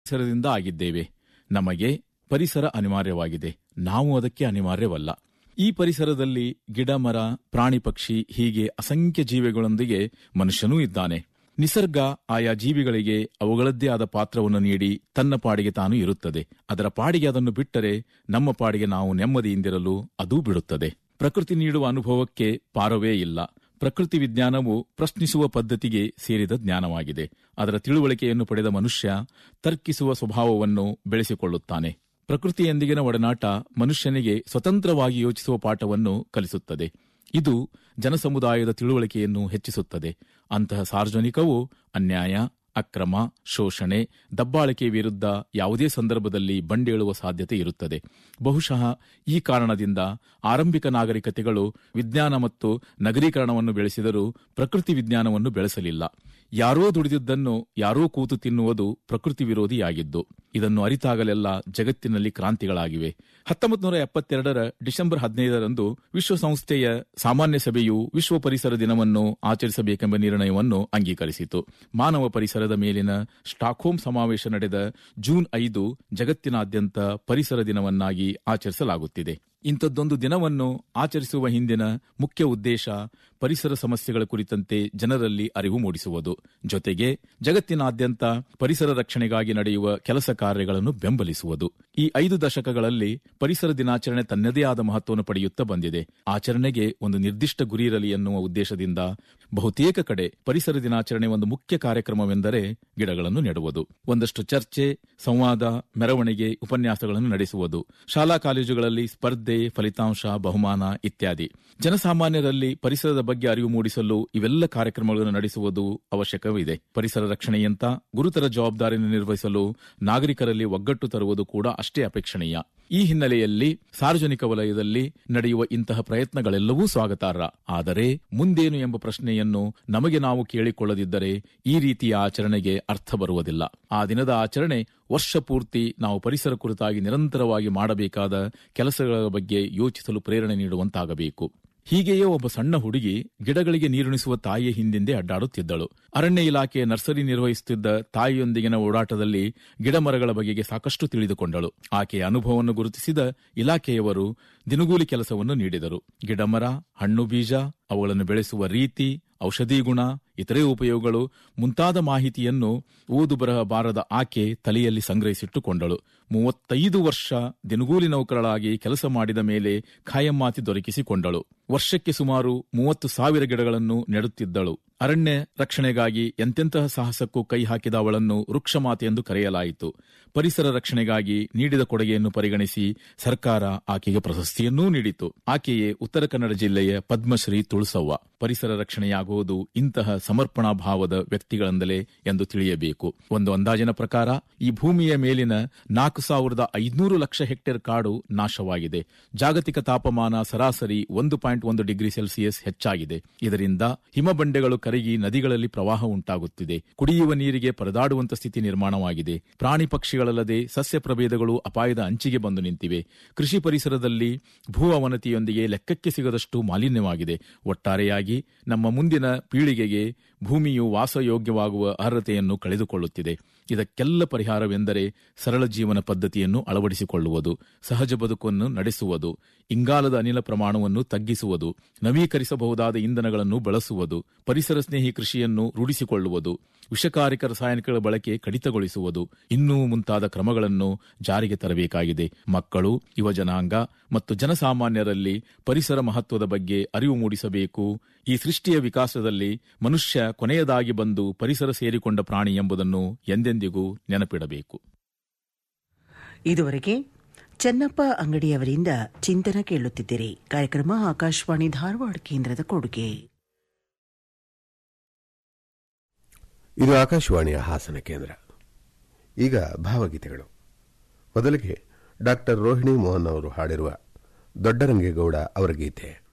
ಪರಿಸರದಿಂದ ಆಗಿದ್ದೇವೆ ನಮಗೆ ಪರಿಸರ ಅನಿವಾರ್ಯವಾಗಿದೆ ನಾವು ಅದಕ್ಕೆ ಅನಿವಾರ್ಯವಲ್ಲ ಈ ಪರಿಸರದಲ್ಲಿ ಗಿಡ ಮರ ಪ್ರಾಣಿ ಪಕ್ಷಿ ಹೀಗೆ ಅಸಂಖ್ಯ ಜೀವಿಗಳೊಂದಿಗೆ ಮನುಷ್ಯನೂ ಇದ್ದಾನೆ ನಿಸರ್ಗ ಆಯಾ ಜೀವಿಗಳಿಗೆ ಅವುಗಳದ್ದೇ ಆದ ಪಾತ್ರವನ್ನು ನೀಡಿ ತನ್ನ ಪಾಡಿಗೆ ತಾನು ಇರುತ್ತದೆ ಅದರ ಪಾಡಿಗೆ ಅದನ್ನು ಬಿಟ್ಟರೆ ನಮ್ಮ ಪಾಡಿಗೆ ನಾವು ನೆಮ್ಮದಿಯಿಂದಿರಲು ಅದೂ ಬಿಡುತ್ತದೆ ಪ್ರಕೃತಿ ನೀಡುವ ಅನುಭವಕ್ಕೆ ಪಾರವೇ ಇಲ್ಲ ಪ್ರಕೃತಿ ವಿಜ್ಞಾನವು ಪ್ರಶ್ನಿಸುವ ಪದ್ಧತಿಗೆ ಸೇರಿದ ಜ್ಞಾನವಾಗಿದೆ ಅದರ ತಿಳುವಳಿಕೆಯನ್ನು ಪಡೆದ ಮನುಷ್ಯ ತರ್ಕಿಸುವ ಸ್ವಭಾವವನ್ನು ಬೆಳೆಸಿಕೊಳ್ಳುತ್ತಾನೆ ಪ್ರಕೃತಿಯೊಂದಿಗಿನ ಒಡನಾಟ ಮನುಷ್ಯನಿಗೆ ಸ್ವತಂತ್ರವಾಗಿ ಯೋಚಿಸುವ ಪಾಠವನ್ನು ಕಲಿಸುತ್ತದೆ ಇದು ಜನಸಮುದಾಯದ ತಿಳುವಳಿಕೆಯನ್ನು ಹೆಚ್ಚಿಸುತ್ತದೆ ಅಂತಹ ಸಾರ್ವಜನಿಕವು ಅನ್ಯಾಯ ಅಕ್ರಮ ಶೋಷಣೆ ದಬ್ಬಾಳಿಕೆ ವಿರುದ್ಧ ಯಾವುದೇ ಸಂದರ್ಭದಲ್ಲಿ ಬಂಡೇಳುವ ಸಾಧ್ಯತೆ ಇರುತ್ತದೆ ಬಹುಶಃ ಈ ಕಾರಣದಿಂದ ಆರಂಭಿಕ ನಾಗರಿಕತೆಗಳು ವಿಜ್ಞಾನ ಮತ್ತು ನಗರೀಕರಣವನ್ನು ಬೆಳೆಸಿದರೂ ಪ್ರಕೃತಿ ವಿಜ್ಞಾನವನ್ನು ಬೆಳೆಸಲಿಲ್ಲ ಯಾರೋ ದುಡಿದಿದ್ದನ್ನು ಯಾರೋ ಕೂತು ತಿನ್ನುವುದು ಪ್ರಕೃತಿ ವಿರೋಧಿಯಾಗಿದ್ದು ಇದನ್ನು ಅರಿತಾಗಲೆಲ್ಲ ಜಗತ್ತಿನಲ್ಲಿ ಕ್ರಾಂತಿಗಳಾಗಿವೆ ಹತ್ತೊಂಬತ್ತು ನೂರ ಎಪ್ಪತ್ತೆರಡರ ಡಿಸೆಂಬರ್ ಹದಿನೈದರಂದು ವಿಶ್ವಸಂಸ್ಥೆಯ ಸಾಮಾನ್ಯ ಸಭೆಯು ವಿಶ್ವ ಪರಿಸರ ದಿನವನ್ನು ಆಚರಿಸಬೇಕೆಂಬ ನಿರ್ಣಯವನ್ನು ಅಂಗೀಕರಿಸಿತು ಮಾನವ ಪರಿಸರದ ಮೇಲಿನ ಸ್ಟಾಕ್ಹೋಮ್ ಸಮಾವೇಶ ನಡೆದ ಜೂನ್ ಐದು ಜಗತ್ತಿನಾದ್ಯಂತ ಪರಿಸರ ದಿನವನ್ನಾಗಿ ಆಚರಿಸಲಾಗುತ್ತಿದೆ ಇಂಥದ್ದೊಂದು ದಿನವನ್ನು ಆಚರಿಸುವ ಹಿಂದಿನ ಮುಖ್ಯ ಉದ್ದೇಶ ಪರಿಸರ ಸಮಸ್ಯೆಗಳ ಕುರಿತಂತೆ ಜನರಲ್ಲಿ ಅರಿವು ಮೂಡಿಸುವುದು ಜೊತೆಗೆ ಜಗತ್ತಿನಾದ್ಯಂತ ಪರಿಸರ ರಕ್ಷಣೆಗಾಗಿ ನಡೆಯುವ ಕೆಲಸ ಕಾರ್ಯಗಳನ್ನು ಬೆಂಬಲಿಸುವುದು ಈ ಐದು ದಶಕಗಳಲ್ಲಿ ಪರಿಸರ ದಿನಾಚರಣೆ ತನ್ನದೇ ಆದ ಮಹತ್ವವನ್ನು ಪಡೆಯುತ್ತಾ ಬಂದಿದೆ ಆಚರಣೆಗೆ ಒಂದು ನಿರ್ದಿಷ್ಟ ಗುರಿ ಇರಲಿ ಎನ್ನುವ ಉದ್ದೇಶದಿಂದ ಬಹುತೇಕ ಕಡೆ ಪರಿಸರ ದಿನಾಚರಣೆ ಒಂದು ಮುಖ್ಯ ಕಾರ್ಯಕ್ರಮವೆಂದರೆ ಗಿಡಗಳನ್ನು ನೆಡುವುದು ಒಂದಷ್ಟು ಚರ್ಚೆ ಸಂವಾದ ಮೆರವಣಿಗೆ ಉಪನ್ಯಾಸಗಳನ್ನು ನಡೆಸುವುದು ಶಾಲಾ ಕಾಲೇಜುಗಳಲ್ಲಿ ಸ್ಪರ್ಧೆ ಫಲಿತಾಂಶ ಬಹುಮಾನ ಇತ್ಯಾದಿ ಜನಸಾಮಾನ್ಯರಲ್ಲಿ ಪರಿಸರದ ಬಗ್ಗೆ ಅರಿವು ಮೂಡಿಸಲು ಇವೆಲ್ಲ ಕಾರ್ಯಕ್ರಮಗಳನ್ನು ನಡೆಸುವುದು ಅವಶ್ಯಕವಿದೆ ಪರಿಸರ ರಕ್ಷಣೆಯಂತ ಗುರುತರ ಜವಾಬ್ದಾರಿಯನ್ನು ನಿರ್ವಹಿಸಲು ನಾಗರಿಕರಲ್ಲಿ ಒಗ್ಗಟ್ಟು ತರುವುದು ಕೂಡ ಅಷ್ಟೇ ಅಪೇಕ್ಷಣೀಯ ಈ ಹಿನ್ನೆಲೆಯಲ್ಲಿ ಸಾರ್ವಜನಿಕ ವಲಯದಲ್ಲಿ ನಡೆಯುವ ಇಂತಹ ಪ್ರಯತ್ನಗಳೆಲ್ಲವೂ ಸ್ವಾಗತಾರ್ಹ ಆದರೆ ಮುಂದೇನು ಎಂಬ ಪ್ರಶ್ನೆಯನ್ನು ನಮಗೆ ನಾವು ಕೇಳಿಕೊಳ್ಳದಿದ್ದರೆ ಈ ರೀತಿಯ ಆಚರಣೆಗೆ ಅರ್ಥ ಬರುವುದಿಲ್ಲ ಆ ದಿನದ ಆಚರಣೆ ವರ್ಷ ಪೂರ್ತಿ ನಾವು ಪರಿಸರ ಕುರಿತಾಗಿ ನಿರಂತರವಾಗಿ ಮಾಡಬೇಕಾದ ಕೆಲಸಗಳ ಬಗ್ಗೆ ಯೋಚಿಸಲು ಪ್ರೇರಣೆ ನೀಡುವಂತಾಗಬೇಕು ಹೀಗೆಯೇ ಒಬ್ಬ ಸಣ್ಣ ಹುಡುಗಿ ಗಿಡಗಳಿಗೆ ನೀರುಣಿಸುವ ತಾಯಿಯ ಹಿಂದಿಂದೆ ಅಡ್ಡಾಡುತ್ತಿದ್ದಳು ಅರಣ್ಯ ಇಲಾಖೆಯ ನರ್ಸರಿ ನಿರ್ವಹಿಸುತ್ತಿದ್ದ ತಾಯಿಯೊಂದಿಗಿನ ಓಡಾಟದಲ್ಲಿ ಗಿಡ ಮರಗಳ ಬಗೆಗೆ ಸಾಕಷ್ಟು ತಿಳಿದುಕೊಂಡಳು ಆಕೆಯ ಅನುಭವವನ್ನು ಗುರುತಿಸಿದ ಇಲಾಖೆಯವರು ದಿನಗೂಲಿ ಕೆಲಸವನ್ನು ನೀಡಿದರು ಗಿಡಮರ ಹಣ್ಣು ಬೀಜ ಅವುಗಳನ್ನು ಬೆಳೆಸುವ ರೀತಿ ಔಷಧಿ ಗುಣ ಇತರೆ ಉಪಯೋಗಗಳು ಮುಂತಾದ ಮಾಹಿತಿಯನ್ನು ಓದು ಬರಹ ಬಾರದ ಆಕೆ ತಲೆಯಲ್ಲಿ ಸಂಗ್ರಹಿಸಿಟ್ಟುಕೊಂಡಳು ಮೂವತ್ತೈದು ವರ್ಷ ದಿನಗೂಲಿ ನೌಕರಳಾಗಿ ಕೆಲಸ ಮಾಡಿದ ಮೇಲೆ ಖಾಯಮ್ಮಾತಿ ದೊರಕಿಸಿಕೊಂಡಳು ವರ್ಷಕ್ಕೆ ಸುಮಾರು ಮೂವತ್ತು ಸಾವಿರ ಗಿಡಗಳನ್ನು ನೆಡುತ್ತಿದ್ದಳು ಅರಣ್ಯ ರಕ್ಷಣೆಗಾಗಿ ಎಂತೆಂತಹ ಸಾಹಸಕ್ಕೂ ಕೈ ಹಾಕಿದ ಅವಳನ್ನು ವೃಕ್ಷಮಾತೆ ಎಂದು ಕರೆಯಲಾಯಿತು ಪರಿಸರ ರಕ್ಷಣೆಗಾಗಿ ನೀಡಿದ ಕೊಡುಗೆಯನ್ನು ಪರಿಗಣಿಸಿ ಸರ್ಕಾರ ಆಕೆಗೆ ಪ್ರಶಸ್ತಿಯನ್ನೂ ನೀಡಿತು ಆಕೆಯೇ ಉತ್ತರ ಕನ್ನಡ ಜಿಲ್ಲೆಯ ಪದ್ಮಶ್ರೀ ತುಳಸವ್ವ ಪರಿಸರ ರಕ್ಷಣೆಯಾಗುವುದು ಇಂತಹ ಸಮರ್ಪಣಾ ಭಾವದ ವ್ಯಕ್ತಿಗಳಿಂದಲೇ ಎಂದು ತಿಳಿಯಬೇಕು ಒಂದು ಅಂದಾಜಿನ ಪ್ರಕಾರ ಈ ಭೂಮಿಯ ಮೇಲಿನ ನಾಲ್ಕು ಸಾವಿರದ ಐದುನೂರು ಲಕ್ಷ ಹೆಕ್ಟೇರ್ ಕಾಡು ನಾಶವಾಗಿದೆ ಜಾಗತಿಕ ತಾಪಮಾನ ಸರಾಸರಿ ಒಂದು ಪಾಯಿಂಟ್ ಒಂದು ಡಿಗ್ರಿ ಸೆಲ್ಸಿಯಸ್ ಹೆಚ್ಚಾಗಿದೆ ಇದರಿಂದ ಹಿಮಬಂಡೆಗಳು ಕರಗಿ ನದಿಗಳಲ್ಲಿ ಪ್ರವಾಹ ಉಂಟಾಗುತ್ತಿದೆ ಕುಡಿಯುವ ನೀರಿಗೆ ಪರದಾಡುವಂತ ಸ್ಥಿತಿ ನಿರ್ಮಾಣವಾಗಿದೆ ಪ್ರಾಣಿ ಪಕ್ಷಿಗಳಲ್ಲದೆ ಸಸ್ಯ ಪ್ರಭೇದಗಳು ಅಪಾಯದ ಅಂಚಿಗೆ ಬಂದು ನಿಂತಿವೆ ಕೃಷಿ ಪರಿಸರದಲ್ಲಿ ಭೂ ಅವನತಿಯೊಂದಿಗೆ ಲೆಕ್ಕಕ್ಕೆ ಸಿಗದಷ್ಟು ಮಾಲಿನ್ಯವಾಗಿದೆ ಒಟ್ಟಾರೆಯಾಗಿ ನಮ್ಮ ಮುಂದಿನ ಪೀಳಿಗೆಗೆ ಭೂಮಿಯು ವಾಸಯೋಗ್ಯವಾಗುವ ಅರ್ಹತೆಯನ್ನು ಕಳೆದುಕೊಳ್ಳುತ್ತಿದೆ ಇದಕ್ಕೆಲ್ಲ ಪರಿಹಾರವೆಂದರೆ ಸರಳ ಜೀವನ ಪದ್ಧತಿಯನ್ನು ಅಳವಡಿಸಿಕೊಳ್ಳುವುದು ಸಹಜ ಬದುಕನ್ನು ನಡೆಸುವುದು ಇಂಗಾಲದ ಅನಿಲ ಪ್ರಮಾಣವನ್ನು ತಗ್ಗಿಸುವುದು ನವೀಕರಿಸಬಹುದಾದ ಇಂಧನಗಳನ್ನು ಬಳಸುವುದು ಪರಿಸರ ಸ್ನೇಹಿ ಕೃಷಿಯನ್ನು ರೂಢಿಸಿಕೊಳ್ಳುವುದು ವಿಷಕಾರಿಕ ರಾಸಾಯನಿಕಗಳ ಬಳಕೆ ಕಡಿತಗೊಳಿಸುವುದು ಇನ್ನೂ ಮುಂತಾದ ಕ್ರಮಗಳನ್ನು ಜಾರಿಗೆ ತರಬೇಕಾಗಿದೆ ಮಕ್ಕಳು ಯುವಜನಾಂಗ ಮತ್ತು ಜನಸಾಮಾನ್ಯರಲ್ಲಿ ಪರಿಸರ ಮಹತ್ವದ ಬಗ್ಗೆ ಅರಿವು ಮೂಡಿಸಬೇಕು ಈ ಸೃಷ್ಟಿಯ ವಿಕಾಸದಲ್ಲಿ ಮನುಷ್ಯ ಕೊನೆಯದಾಗಿ ಬಂದು ಪರಿಸರ ಸೇರಿಕೊಂಡ ಪ್ರಾಣಿ ಎಂಬುದನ್ನು ಎಂದೆಂದಿಗೂ ನೆನಪಿಡಬೇಕು ಇದುವರೆಗೆ ಚೆನ್ನಪ್ಪ ಅಂಗಡಿಯವರಿಂದ ಚಿಂತನ ಕೇಳುತ್ತಿದ್ದೀರಿ ಕಾರ್ಯಕ್ರಮ ಆಕಾಶವಾಣಿ ಧಾರವಾಡ ಕೇಂದ್ರದ ಕೊಡುಗೆ ಇದು ಆಕಾಶವಾಣಿಯ ಹಾಸನ ಕೇಂದ್ರ ಈಗ ಭಾವಗೀತೆಗಳು ಮೊದಲಿಗೆ ಡಾಕ್ಟರ್ ರೋಹಿಣಿ ಮೋಹನ್ ಅವರು ಹಾಡಿರುವ ದೊಡ್ಡರಂಗೇಗೌಡ ಅವರ ಗೀತೆ